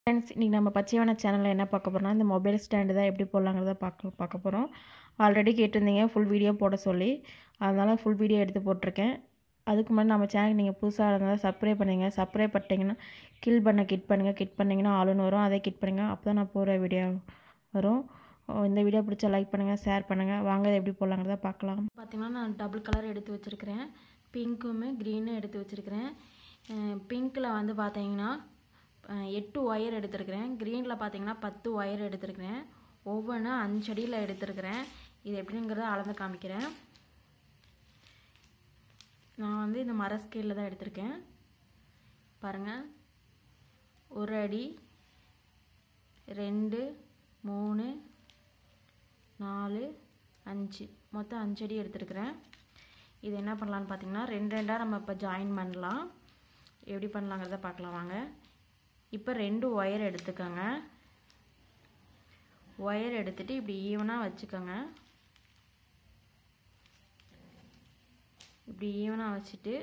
friends இன்றைக்கி நம்ம பச்சையான சேனலில் என்ன பார்க்க போகிறோம்னா இந்த மொபைல் ஸ்டாண்டு தான் எப்படி போடலாங்கிறத பார்க்க பார்க்க போகிறோம் ஆல்ரெடி கேட்டிருந்தீங்க ஃபுல் வீடியோ போட சொல்லி அதனால் ஃபுல் வீடியோ எடுத்து போட்டிருக்கேன் அதுக்கு முன்னாடி நம்ம சேனல் நீங்கள் புதுசாக இருந்தால் சப்ஸ்கிரைப் பண்ணுங்க சப்ஸ்கிரைப் பண்ணிட்டீங்கன்னா கில் பண்ண கிட் பண்ணுங்கள் கிட் பண்ணிங்கன்னா ஆளுன்னு வரும் அதை கிட் பண்ணுங்கள் அப்போ தான் நான் போகிற வீடியோ வரும் இந்த வீடியோ பிடிச்சா லைக் பண்ணுங்கள் ஷேர் பண்ணுங்கள் வாங்க இதை எப்படி போடலாங்கிறத பார்க்கலாம் பார்த்திங்கன்னா நான் டபுள் கலர் எடுத்து வச்சுருக்கிறேன் பிங்க்குமே க்ரீனும் எடுத்து வச்சுருக்கிறேன் பிங்க்கில் வந்து பார்த்தீங்கன்னா எட்டு ஒயர் எடுத்திருக்கிறேன் க்ரீனில் பார்த்தீங்கன்னா பத்து ஒயர் எடுத்திருக்கிறேன் ஒவ்வொன்றும் அஞ்சு அடியில் எடுத்திருக்கிறேன் இது எப்படிங்கிறத அளந்து காமிக்கிறேன் நான் வந்து இந்த மர ஸ்கேலில் தான் எடுத்திருக்கேன் பாருங்கள் ஒரு அடி ரெண்டு மூணு நாலு அஞ்சு மொத்தம் அஞ்சு அடி எடுத்துருக்குறேன் இது என்ன பண்ணலான்னு பார்த்தீங்கன்னா ரெண்டு ரெண்டாக நம்ம இப்போ ஜாயின் பண்ணலாம் எப்படி பண்ணலாங்கிறத பார்க்கலாம் வாங்க இப்போ ரெண்டு ஒயர் எடுத்துக்கோங்க ஒயர் எடுத்துகிட்டு இப்படி ஈவனாக வச்சுக்கோங்க இப்படி ஈவனாக வச்சுட்டு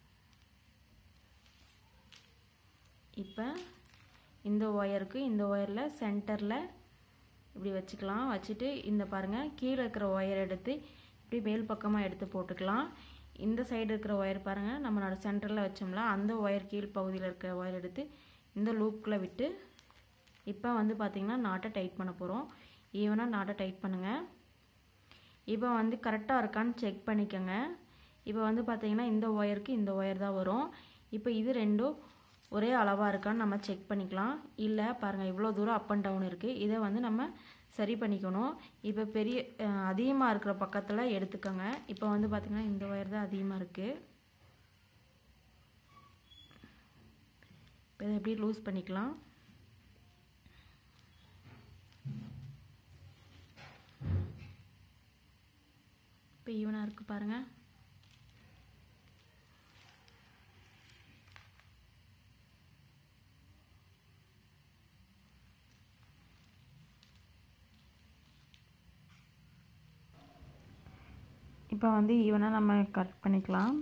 இப்போ இந்த ஒயருக்கு இந்த ஒயரில் சென்டரில் இப்படி வச்சுக்கலாம் வச்சுட்டு இந்த பாருங்கள் கீழே இருக்கிற ஒயர் எடுத்து இப்படி மேல் பக்கமாக எடுத்து போட்டுக்கலாம் இந்த சைடு இருக்கிற ஒயர் பாருங்கள் நம்மளோட சென்டரில் வச்சோம்ல அந்த ஒயர் கீழ் பகுதியில் இருக்கிற ஒயர் எடுத்து இந்த லூப்பில் விட்டு இப்போ வந்து பார்த்திங்கன்னா நாட்டை டைட் பண்ண போகிறோம் ஈவனாக நாட்டை டைட் பண்ணுங்கள் இப்போ வந்து கரெக்டாக இருக்கான்னு செக் பண்ணிக்கோங்க இப்போ வந்து பார்த்திங்கன்னா இந்த ஒயருக்கு இந்த ஒயர் தான் வரும் இப்போ இது ரெண்டும் ஒரே அளவாக இருக்கான்னு நம்ம செக் பண்ணிக்கலாம் இல்லை பாருங்கள் இவ்வளோ தூரம் அப் அண்ட் டவுன் இருக்குது இதை வந்து நம்ம சரி பண்ணிக்கணும் இப்போ பெரிய அதிகமாக இருக்கிற பக்கத்தில் எடுத்துக்கோங்க இப்போ வந்து பார்த்திங்கன்னா இந்த ஒயர் தான் அதிகமாக இருக்குது இப்போ இதை எப்படி லூஸ் பண்ணிக்கலாம் இப்போ ஈவனாக இருக்குது பாருங்கள் இப்போ வந்து ஈவனாக நம்ம கட் பண்ணிக்கலாம்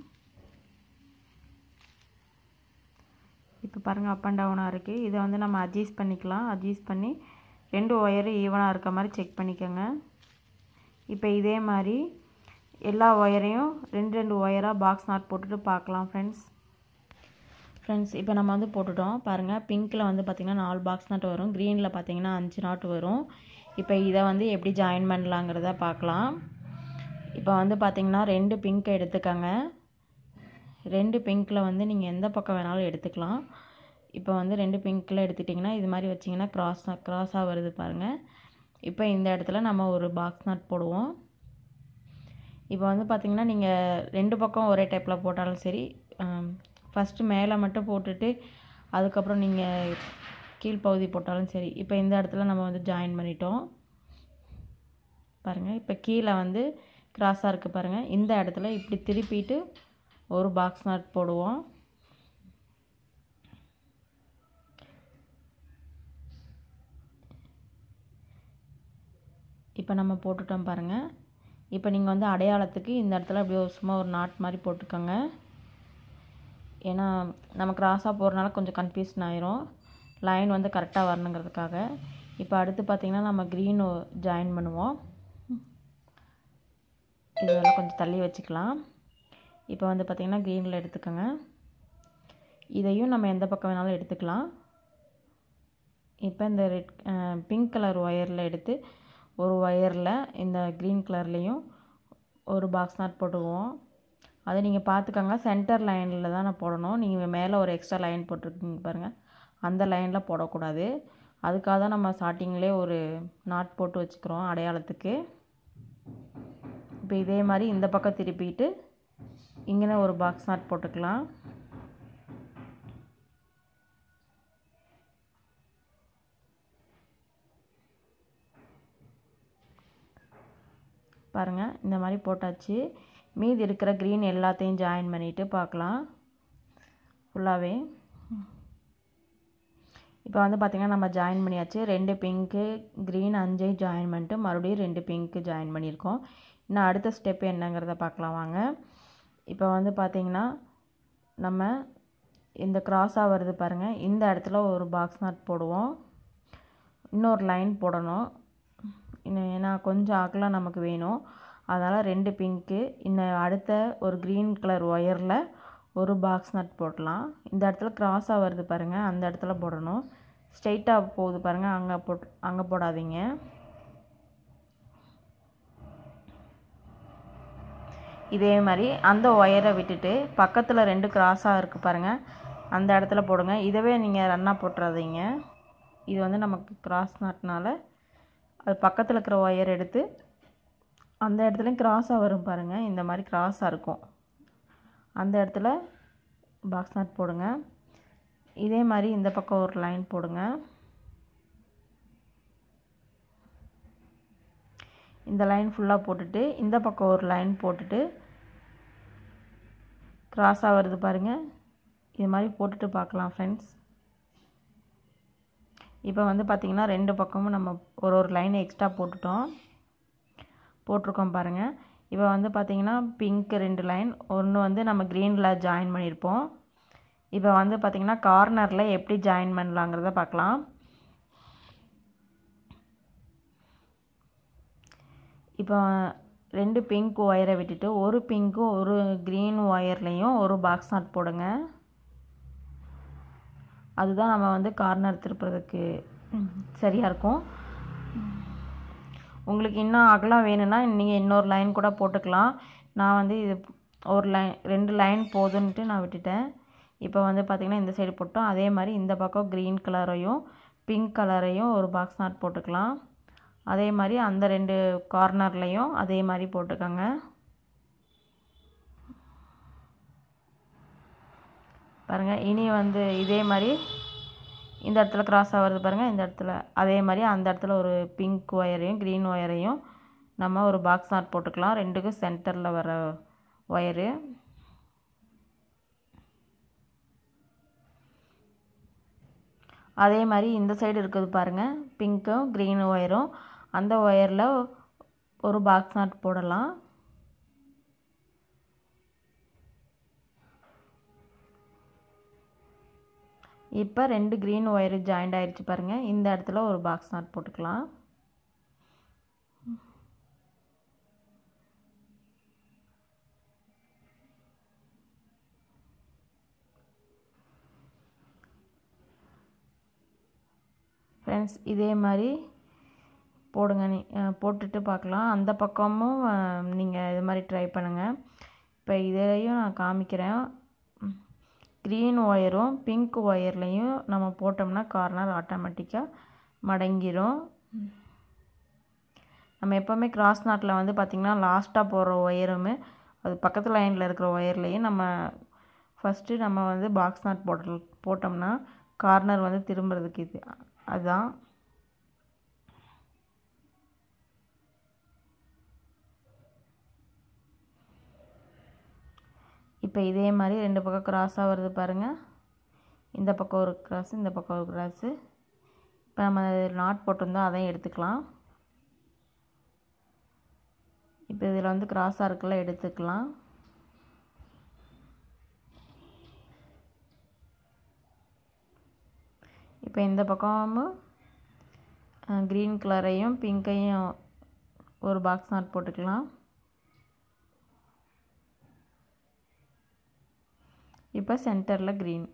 இப்போ பாருங்கள் அப் அண்ட் டவுனாக இருக்குது இதை வந்து நம்ம அட்ஜஸ்ட் பண்ணிக்கலாம் அட்ஜஸ்ட் பண்ணி ரெண்டு ஒயரு ஈவனாக இருக்க மாதிரி செக் பண்ணிக்கோங்க இப்போ இதே மாதிரி எல்லா ஒயரையும் ரெண்டு ரெண்டு ஒயராக பாக்ஸ் நாட் போட்டுட்டு பார்க்கலாம் ஃப்ரெண்ட்ஸ் ஃப்ரெண்ட்ஸ் இப்போ நம்ம வந்து போட்டுட்டோம் பாருங்கள் பிங்க்கில் வந்து பார்த்திங்கன்னா நாலு பாக்ஸ் நாட் வரும் க்ரீனில் பார்த்திங்கன்னா அஞ்சு நாட் வரும் இப்போ இதை வந்து எப்படி ஜாயின் பண்ணலாங்கிறத பார்க்கலாம் இப்போ வந்து பார்த்திங்கன்னா ரெண்டு பிங்க் எடுத்துக்கோங்க ரெண்டு பிங்க்கில் வந்து நீங்கள் எந்த பக்கம் வேணாலும் எடுத்துக்கலாம் இப்போ வந்து ரெண்டு பிங்க்கில் எடுத்துட்டிங்கன்னா இது மாதிரி வச்சிங்கன்னா க்ராஸ் க்ராஸாக வருது பாருங்கள் இப்போ இந்த இடத்துல நம்ம ஒரு பாக்ஸ் நாட் போடுவோம் இப்போ வந்து பார்த்திங்கன்னா நீங்கள் ரெண்டு பக்கம் ஒரே டைப்பில் போட்டாலும் சரி ஃபஸ்ட்டு மேலே மட்டும் போட்டுட்டு அதுக்கப்புறம் நீங்கள் கீழ்ப்பகுதி போட்டாலும் சரி இப்போ இந்த இடத்துல நம்ம வந்து ஜாயின் பண்ணிட்டோம் பாருங்கள் இப்போ கீழே வந்து கிராஸாக இருக்குது பாருங்கள் இந்த இடத்துல இப்படி திருப்பிட்டு ஒரு பாக்ஸ் நாட் போடுவோம் இப்போ நம்ம போட்டுட்டோம் பாருங்கள் இப்போ நீங்கள் வந்து அடையாளத்துக்கு இந்த இடத்துல அப்படியே சும்மா ஒரு நாட் மாதிரி போட்டுக்கோங்க ஏன்னா நம்ம கிராஸாக போகிறனால கொஞ்சம் கன்ஃபியூஷன் ஆயிரும் லைன் வந்து கரெக்டாக வரணுங்கிறதுக்காக இப்போ அடுத்து பார்த்திங்கன்னா நம்ம க்ரீன் ஜாயின் பண்ணுவோம் இதெல்லாம் கொஞ்சம் தள்ளி வச்சுக்கலாம் இப்போ வந்து பார்த்திங்கன்னா க்ரீனில் எடுத்துக்கோங்க இதையும் நம்ம எந்த பக்கம் வேணாலும் எடுத்துக்கலாம் இப்போ இந்த ரெட் பிங்க் கலர் ஒயரில் எடுத்து ஒரு ஒயரில் இந்த க்ரீன் கலர்லேயும் ஒரு பாக்ஸ் நாட் போட்டுக்குவோம் அதை நீங்கள் பார்த்துக்கோங்க சென்டர் லைனில் தான் நான் போடணும் நீங்கள் மேலே ஒரு எக்ஸ்ட்ரா லைன் போட்டிருக்கீங்க பாருங்கள் அந்த லைனில் போடக்கூடாது அதுக்காக தான் நம்ம ஸ்டார்டிங்லேயே ஒரு நாட் போட்டு வச்சுக்கிறோம் அடையாளத்துக்கு இப்போ இதே மாதிரி இந்த பக்கம் திருப்பிட்டு இங்கே ஒரு பாக்ஸ் நாட் போட்டுக்கலாம் பாருங்கள் இந்த மாதிரி போட்டாச்சு மீதி இருக்கிற க்ரீன் எல்லாத்தையும் ஜாயின் பண்ணிவிட்டு பார்க்கலாம் ஃபுல்லாகவே இப்போ வந்து பார்த்திங்கன்னா நம்ம ஜாயின் பண்ணியாச்சு ரெண்டு பிங்க்கு க்ரீன் அஞ்சையும் ஜாயின் பண்ணிட்டு மறுபடியும் ரெண்டு பிங்க்கு ஜாயின் பண்ணியிருக்கோம் இன்னும் அடுத்த ஸ்டெப் என்னங்கிறத பார்க்கலாம் வாங்க இப்போ வந்து பார்த்திங்கன்னா நம்ம இந்த க்ராஸாக வருது பாருங்கள் இந்த இடத்துல ஒரு பாக்ஸ் நாட் போடுவோம் இன்னொரு லைன் போடணும் இன்னும் ஏன்னா கொஞ்சம் அகலம் நமக்கு வேணும் அதனால் ரெண்டு பிங்க்கு இன்னும் அடுத்த ஒரு க்ரீன் கலர் ஒயரில் ஒரு பாக்ஸ் நட் போடலாம் இந்த இடத்துல க்ராஸாக வருது பாருங்கள் அந்த இடத்துல போடணும் ஸ்ட்ரெயிட்டாக போகுது பாருங்கள் அங்கே போட் அங்கே போடாதீங்க இதே மாதிரி அந்த ஒயரை விட்டுட்டு பக்கத்தில் ரெண்டு கிராஸாக இருக்குது பாருங்கள் அந்த இடத்துல போடுங்க இதவே நீங்கள் ரன்னாக போட்டுறாதீங்க இது வந்து நமக்கு கிராஸ் நாட்னால அது பக்கத்தில் இருக்கிற ஒயர் எடுத்து அந்த இடத்துலையும் கிராஸாக வரும் பாருங்கள் இந்த மாதிரி கிராஸாக இருக்கும் அந்த இடத்துல பாக்ஸ் நாட் போடுங்க இதே மாதிரி இந்த பக்கம் ஒரு லைன் போடுங்க இந்த லைன் ஃபுல்லாக போட்டுட்டு இந்த பக்கம் ஒரு லைன் போட்டுட்டு க்ராஸாக வருது பாருங்கள் இது மாதிரி போட்டுட்டு பார்க்கலாம் ஃப்ரெண்ட்ஸ் இப்போ வந்து பார்த்திங்கன்னா ரெண்டு பக்கமும் நம்ம ஒரு ஒரு லைன் எக்ஸ்ட்ரா போட்டுட்டோம் போட்டிருக்கோம் பாருங்கள் இப்போ வந்து பார்த்திங்கன்னா பிங்க் ரெண்டு லைன் ஒன்று வந்து நம்ம க்ரீனில் ஜாயின் பண்ணியிருப்போம் இப்போ வந்து பார்த்திங்கன்னா கார்னரில் எப்படி ஜாயின் பண்ணலாங்கிறத பார்க்கலாம் இப்போ ரெண்டு பிங்க் ஒயரை விட்டுட்டு ஒரு பிங்க்கும் ஒரு க்ரீன் ஒயர்லேயும் ஒரு பாக்ஸ் நாட் போடுங்க அதுதான் நம்ம வந்து கார்னர் திருப்புறதுக்கு சரியாக இருக்கும் உங்களுக்கு இன்னும் அகலம் வேணும்னா நீங்கள் இன்னொரு லைன் கூட போட்டுக்கலாம் நான் வந்து இது ஒரு லைன் ரெண்டு லைன் போதுன்ட்டு நான் விட்டுட்டேன் இப்போ வந்து பார்த்திங்கன்னா இந்த சைடு போட்டோம் அதே மாதிரி இந்த பக்கம் க்ரீன் கலரையும் பிங்க் கலரையும் ஒரு பாக்ஸ் நாட் போட்டுக்கலாம் அதே மாதிரி அந்த ரெண்டு கார்னர்லேயும் அதே மாதிரி போட்டுக்கோங்க பாருங்கள் இனி வந்து இதே மாதிரி இந்த இடத்துல கிராஸ் ஆகிறது பாருங்கள் இந்த இடத்துல அதே மாதிரி அந்த இடத்துல ஒரு பிங்க் ஒயரையும் க்ரீன் ஒயரையும் நம்ம ஒரு பாக்ஸ் நாட் போட்டுக்கலாம் ரெண்டுக்கும் சென்டரில் வர ஒயரு அதே மாதிரி இந்த சைடு இருக்குது பாருங்கள் பிங்க்கும் க்ரீன் ஒயரும் அந்த ஒயரில் ஒரு பாக்ஸ் நாட் போடலாம் இப்போ ரெண்டு க்ரீன் ஒயரு ஜாயிண்ட் ஆயிடுச்சு பாருங்கள் இந்த இடத்துல ஒரு பாக்ஸ் நாட் போட்டுக்கலாம் ஃப்ரெண்ட்ஸ் இதே மாதிரி போடுங்க நீ போட்டுட்டு பார்க்கலாம் அந்த பக்கமும் நீங்கள் இது மாதிரி ட்ரை பண்ணுங்கள் இப்போ இதையும் நான் காமிக்கிறேன் க்ரீன் ஒயரும் பிங்க் ஒயர்லேயும் நம்ம போட்டோம்னா கார்னர் ஆட்டோமேட்டிக்காக மடங்கிரும் நம்ம எப்போவுமே கிராஸ் நாட்டில் வந்து பார்த்திங்கன்னா லாஸ்ட்டாக போடுற ஒயருமே அது பக்கத்து லைனில் இருக்கிற ஒயர்லேயும் நம்ம ஃபஸ்ட்டு நம்ம வந்து பாக்ஸ் நாட் போட்டு போட்டோம்னா கார்னர் வந்து திரும்புறதுக்கு இது அதுதான் இப்போ இதே மாதிரி ரெண்டு பக்கம் கிராஸாக வருது பாருங்கள் இந்த பக்கம் ஒரு கிராஸு இந்த பக்கம் ஒரு கிராஸு இப்போ நம்ம நாட் போட்டிருந்தோம் அதையும் எடுத்துக்கலாம் இப்போ இதில் வந்து கிராஸாக இருக்குல்ல எடுத்துக்கலாம் இப்போ இந்த பக்கமும் க்ரீன் கலரையும் பிங்க்கையும் ஒரு பாக்ஸ் நாட் போட்டுக்கலாம் இப்போ சென்டரில் க்ரீன்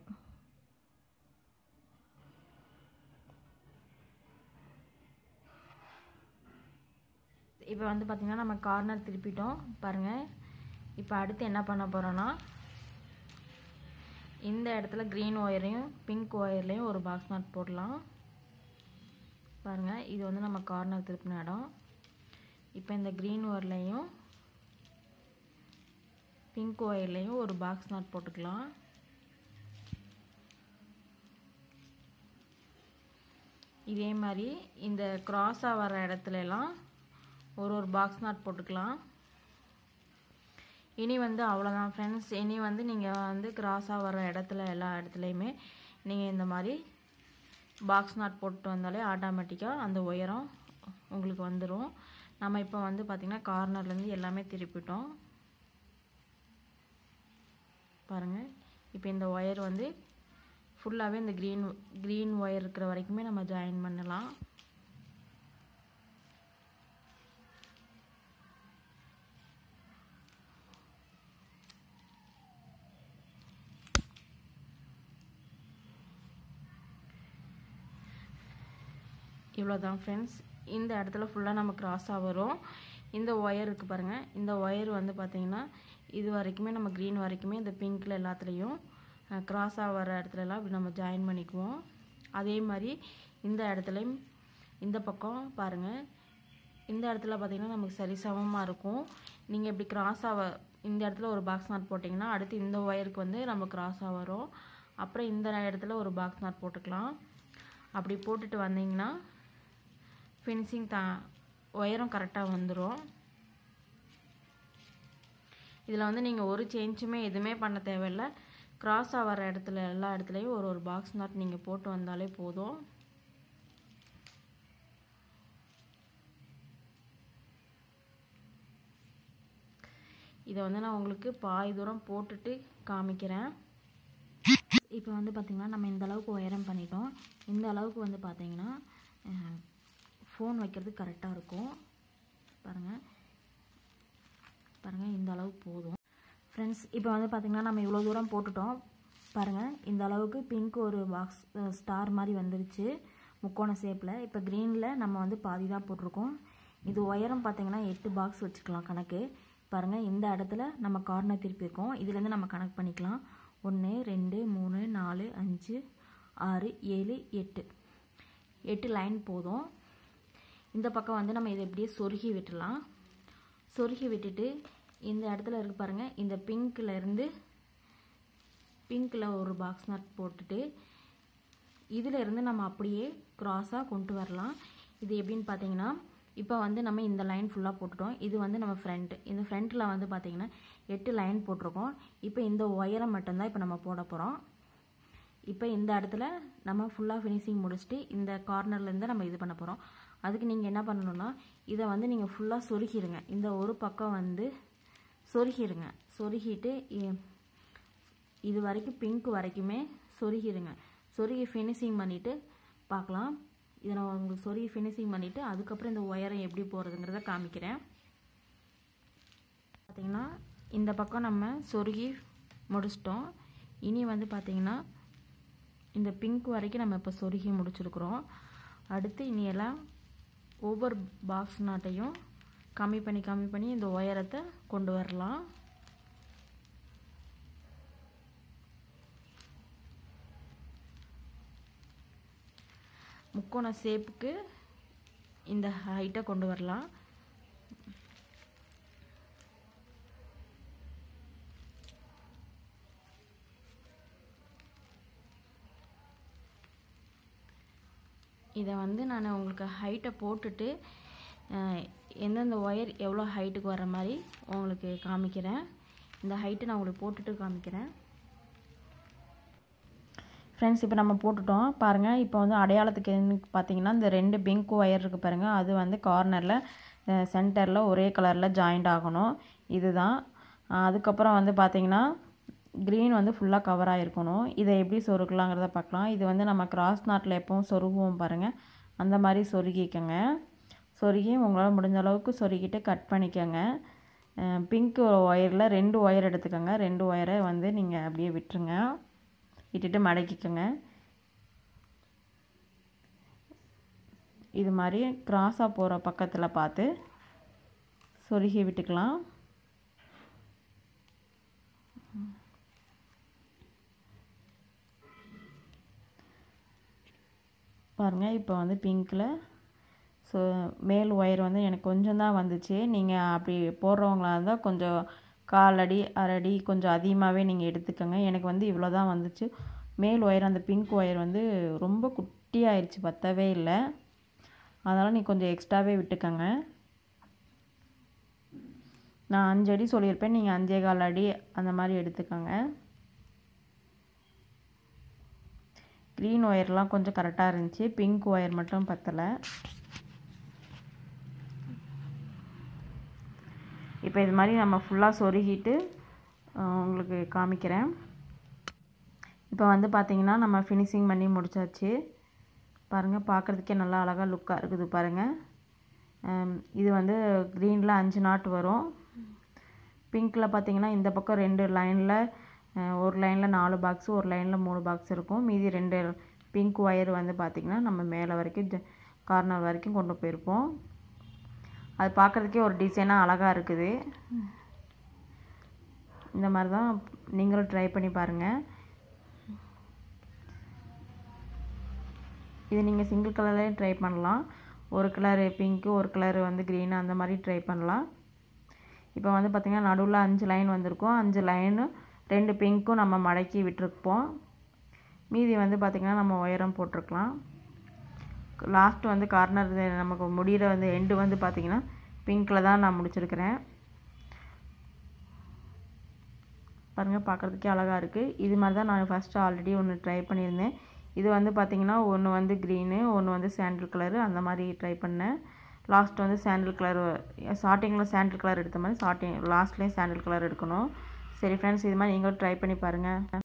இப்போ வந்து பார்த்திங்கன்னா நம்ம கார்னர் திருப்பிட்டோம் பாருங்கள் இப்போ அடுத்து என்ன பண்ண போகிறோன்னா இந்த இடத்துல க்ரீன் ஒயரையும் பிங்க் ஒயர்லேயும் ஒரு பாக்ஸ் நாட் போடலாம் பாருங்கள் இது வந்து நம்ம கார்னர் திருப்பின இடம் இப்போ இந்த க்ரீன் ஒயர்லேயும் பிங்க் ஒயர்லேயும் ஒரு பாக்ஸ் நாட் போட்டுக்கலாம் இதே மாதிரி இந்த க்ராஸாக வர இடத்துலலாம் ஒரு ஒரு பாக்ஸ் நாட் போட்டுக்கலாம் இனி வந்து அவ்வளோதான் ஃப்ரெண்ட்ஸ் இனி வந்து நீங்கள் வந்து கிராஸாக வர இடத்துல எல்லா இடத்துலையுமே நீங்கள் இந்த மாதிரி பாக்ஸ் நாட் போட்டு வந்தாலே ஆட்டோமேட்டிக்காக அந்த உயரம் உங்களுக்கு வந்துடும் நம்ம இப்போ வந்து பார்த்திங்கன்னா கார்னர்லேருந்து எல்லாமே திருப்பிட்டோம் பாருங்கள் இப்போ இந்த ஒயர் வந்து ஃபுல்லாகவே இந்த க்ரீன் க்ரீன் ஒயர் இருக்கிற வரைக்குமே நம்ம ஜாயின் பண்ணலாம் இவ்வளோ தான் ஃப்ரெண்ட்ஸ் இந்த இடத்துல ஃபுல்லாக நம்ம கிராஸாக வரும் இந்த ஒயர் இருக்குது பாருங்கள் இந்த ஒயர் வந்து பார்த்திங்கன்னா இது வரைக்குமே நம்ம க்ரீன் வரைக்குமே இந்த பிங்க்கில் எல்லாத்துலேயும் கிராஸாக வர இடத்துலலாம் இப்படி நம்ம ஜாயின் பண்ணிக்குவோம் அதே மாதிரி இந்த இடத்துலையும் இந்த பக்கம் பாருங்கள் இந்த இடத்துல பார்த்திங்கன்னா நமக்கு சரி சமமாக இருக்கும் நீங்கள் இப்படி கிராஸாக இந்த இடத்துல ஒரு பாக்ஸ் நாட் போட்டிங்கன்னா அடுத்து இந்த ஒயருக்கு வந்து நம்ம கிராஸாக வரும் அப்புறம் இந்த இடத்துல ஒரு பாக்ஸ் நாட் போட்டுக்கலாம் அப்படி போட்டுட்டு வந்தீங்கன்னா ஃபினிஷிங் தா ஒயரும் கரெக்டாக வந்துடும் இதில் வந்து நீங்கள் ஒரு சேஞ்சுமே எதுவுமே பண்ண தேவையில்லை கிராஸாக வர இடத்துல எல்லா இடத்துலையும் ஒரு ஒரு பாக்ஸ் நாட் நீங்கள் போட்டு வந்தாலே போதும் இதை வந்து நான் உங்களுக்கு பாய் தூரம் போட்டுட்டு காமிக்கிறேன் இப்போ வந்து பார்த்திங்கன்னா நம்ம இந்த அளவுக்கு உயரம் பண்ணிட்டோம் இந்த அளவுக்கு வந்து பார்த்திங்கன்னா ஃபோன் வைக்கிறது கரெக்டாக இருக்கும் பாருங்கள் பாருங்கள் இந்த அளவுக்கு போதும் ஃப்ரெண்ட்ஸ் இப்போ வந்து பார்த்திங்கன்னா நம்ம இவ்வளோ தூரம் போட்டுட்டோம் பாருங்கள் இந்த அளவுக்கு பிங்க் ஒரு பாக்ஸ் ஸ்டார் மாதிரி வந்துருச்சு முக்கோண ஷேப்பில் இப்போ க்ரீனில் நம்ம வந்து பாதி தான் போட்டிருக்கோம் இது உயரம் பார்த்திங்கன்னா எட்டு பாக்ஸ் வச்சுக்கலாம் கணக்கு பாருங்கள் இந்த இடத்துல நம்ம கார்னர் திருப்பியிருக்கோம் இதுலேருந்து நம்ம கணக்கு பண்ணிக்கலாம் ஒன்று ரெண்டு மூணு நாலு அஞ்சு ஆறு ஏழு எட்டு எட்டு லைன் போதும் இந்த பக்கம் வந்து நம்ம இதை எப்படியே சொருகி விட்டுலாம் சொருகி விட்டுட்டு இந்த இடத்துல இருக்கு பாருங்கள் இந்த பிங்க்கில் இருந்து பிங்க்கில் ஒரு பாக்ஸ் நாட் போட்டுட்டு இதில் இருந்து நம்ம அப்படியே க்ராஸாக கொண்டு வரலாம் இது எப்படின்னு பார்த்தீங்கன்னா இப்போ வந்து நம்ம இந்த லைன் ஃபுல்லாக போட்டுட்டோம் இது வந்து நம்ம ஃப்ரண்ட் இந்த ஃப்ரண்ட்டில் வந்து பார்த்திங்கன்னா எட்டு லைன் போட்டிருக்கோம் இப்போ இந்த ஒயரம் மட்டும்தான் இப்போ நம்ம போட போகிறோம் இப்போ இந்த இடத்துல நம்ம ஃபுல்லாக ஃபினிஷிங் முடிச்சுட்டு இந்த கார்னர்லேருந்து நம்ம இது பண்ண போகிறோம் அதுக்கு நீங்கள் என்ன பண்ணணும்னா இதை வந்து நீங்கள் ஃபுல்லாக சொருகிடுங்க இந்த ஒரு பக்கம் வந்து சொருகிடுங்க சொருகிட்டு இது வரைக்கும் பிங்க் வரைக்குமே சொருகிடுங்க சொருகி ஃபினிஷிங் பண்ணிவிட்டு பார்க்கலாம் இதை நான் உங்களுக்கு சொருகி ஃபினிஷிங் பண்ணிவிட்டு அதுக்கப்புறம் இந்த ஒயரை எப்படி போகிறதுங்கிறத காமிக்கிறேன் பார்த்திங்கன்னா இந்த பக்கம் நம்ம சொருகி முடிச்சிட்டோம் இனி வந்து பார்த்திங்கன்னா இந்த பிங்க் வரைக்கும் நம்ம இப்போ சொருகி முடிச்சிருக்கிறோம் அடுத்து இனி எல்லாம் ஒவ்வொரு பாக்ஸ் நாட்டையும் கம்மி பண்ணி கம்மி பண்ணி இந்த உயரத்தை கொண்டு வரலாம் முக்கோண ஷேப்புக்கு இந்த ஹைட்டை கொண்டு வரலாம் இதை வந்து நான் உங்களுக்கு ஹைட்டை போட்டுட்டு எந்தெந்த ஒயர் எவ்வளோ ஹைட்டுக்கு வர மாதிரி உங்களுக்கு காமிக்கிறேன் இந்த ஹைட்டை நான் உங்களுக்கு போட்டுட்டு காமிக்கிறேன் ஃப்ரெண்ட்ஸ் இப்போ நம்ம போட்டுட்டோம் பாருங்கள் இப்போ வந்து அடையாளத்துக்கு பார்த்தீங்கன்னா இந்த ரெண்டு பிங்க் ஒயர் இருக்குது பாருங்கள் அது வந்து கார்னரில் சென்டரில் ஒரே கலரில் ஜாயிண்ட் ஆகணும் இதுதான் அதுக்கப்புறம் வந்து பார்த்திங்கன்னா க்ரீன் வந்து ஃபுல்லாக கவர் ஆகிருக்கணும் இதை எப்படி சொருக்கலாங்கிறத பார்க்கலாம் இது வந்து நம்ம கிராஸ் நாட்டில் எப்பவும் சொருகுவோம் பாருங்கள் அந்த மாதிரி சொருகிக்கங்க சொருகி உங்களால் முடிஞ்ச அளவுக்கு சொருகிட்டு கட் பண்ணிக்கோங்க பிங்க் ஒயரில் ரெண்டு ஒயர் எடுத்துக்கோங்க ரெண்டு ஒயரை வந்து நீங்கள் அப்படியே விட்டுருங்க விட்டுட்டு மடக்கிக்கோங்க இது மாதிரி கிராஸாக போகிற பக்கத்தில் பார்த்து சொருகி விட்டுக்கலாம் பாருங்கள் இப்போ வந்து பிங்க்கில் ஸோ மேல் ஒயர் வந்து எனக்கு கொஞ்சம் தான் வந்துச்சு நீங்கள் அப்படி போடுறவங்களா இருந்தால் கொஞ்சம் கால் அடி அரை அடி கொஞ்சம் அதிகமாகவே நீங்கள் எடுத்துக்கோங்க எனக்கு வந்து இவ்வளோ தான் வந்துச்சு மேல் ஒயர் அந்த பிங்க் ஒயர் வந்து ரொம்ப குட்டியாயிருச்சு பத்தவே இல்லை அதனால் நீ கொஞ்சம் எக்ஸ்ட்ராவே விட்டுக்கோங்க நான் அஞ்சு அடி சொல்லியிருப்பேன் நீங்கள் அஞ்சே கால் அடி அந்த மாதிரி எடுத்துக்கோங்க க்ரீன் ஒயர்லாம் கொஞ்சம் கரெக்டாக இருந்துச்சு பிங்க் ஒயர் மட்டும் பத்தலை இப்போ இது மாதிரி நம்ம ஃபுல்லாக சொருகிட்டு உங்களுக்கு காமிக்கிறேன் இப்போ வந்து பார்த்திங்கன்னா நம்ம ஃபினிஷிங் பண்ணி முடிச்சாச்சு பாருங்கள் பார்க்குறதுக்கே நல்லா அழகாக லுக்காக இருக்குது பாருங்கள் இது வந்து க்ரீனில் அஞ்சு நாட் வரும் பிங்க்கில் பார்த்தீங்கன்னா இந்த பக்கம் ரெண்டு லைனில் ஒரு லைனில் நாலு பாக்ஸு ஒரு லைனில் மூணு பாக்ஸ் இருக்கும் மீதி ரெண்டு பிங்க் ஒயர் வந்து பார்த்திங்கன்னா நம்ம மேலே வரைக்கும் கார்னர் வரைக்கும் கொண்டு போயிருப்போம் அது பார்க்குறதுக்கே ஒரு டிசைனாக அழகாக இருக்குது இந்த மாதிரி தான் நீங்களும் ட்ரை பண்ணி பாருங்கள் இது நீங்கள் சிங்கிள் கலர்லேயும் ட்ரை பண்ணலாம் ஒரு கலர் பிங்க்கு ஒரு கலர் வந்து க்ரீனு அந்த மாதிரி ட்ரை பண்ணலாம் இப்போ வந்து பார்த்திங்கன்னா நடுவில் அஞ்சு லைன் வந்திருக்கும் அஞ்சு லைனு ரெண்டு பிங்க்கும் நம்ம மடக்கி விட்டுருப்போம் மீதி வந்து பார்த்திங்கன்னா நம்ம உயரம் போட்டிருக்கலாம் லாஸ்ட் வந்து கார்னர் நமக்கு முடிகிற வந்து எண்டு வந்து பார்த்திங்கன்னா பிங்க்கில் தான் நான் முடிச்சிருக்கிறேன் பாருங்கள் பார்க்குறதுக்கே அழகாக இருக்குது இது மாதிரி தான் நான் ஃபஸ்ட்டு ஆல்ரெடி ஒன்று ட்ரை பண்ணியிருந்தேன் இது வந்து பார்த்திங்கன்னா ஒன்று வந்து க்ரீனு ஒன்று வந்து சாண்டில் கலரு அந்த மாதிரி ட்ரை பண்ணேன் லாஸ்ட் வந்து சாண்டில் கலர் ஸ்டார்டிங்கில் சாண்டில் கலர் எடுத்த மாதிரி ஸ்டார்டிங் லாஸ்ட்லேயும் சாண்டில் கலர் எடுக்கணும் சரி ஃப்ரெண்ட்ஸ் இது மாதிரி நீங்களும் ட்ரை பண்ணி பாருங்கள்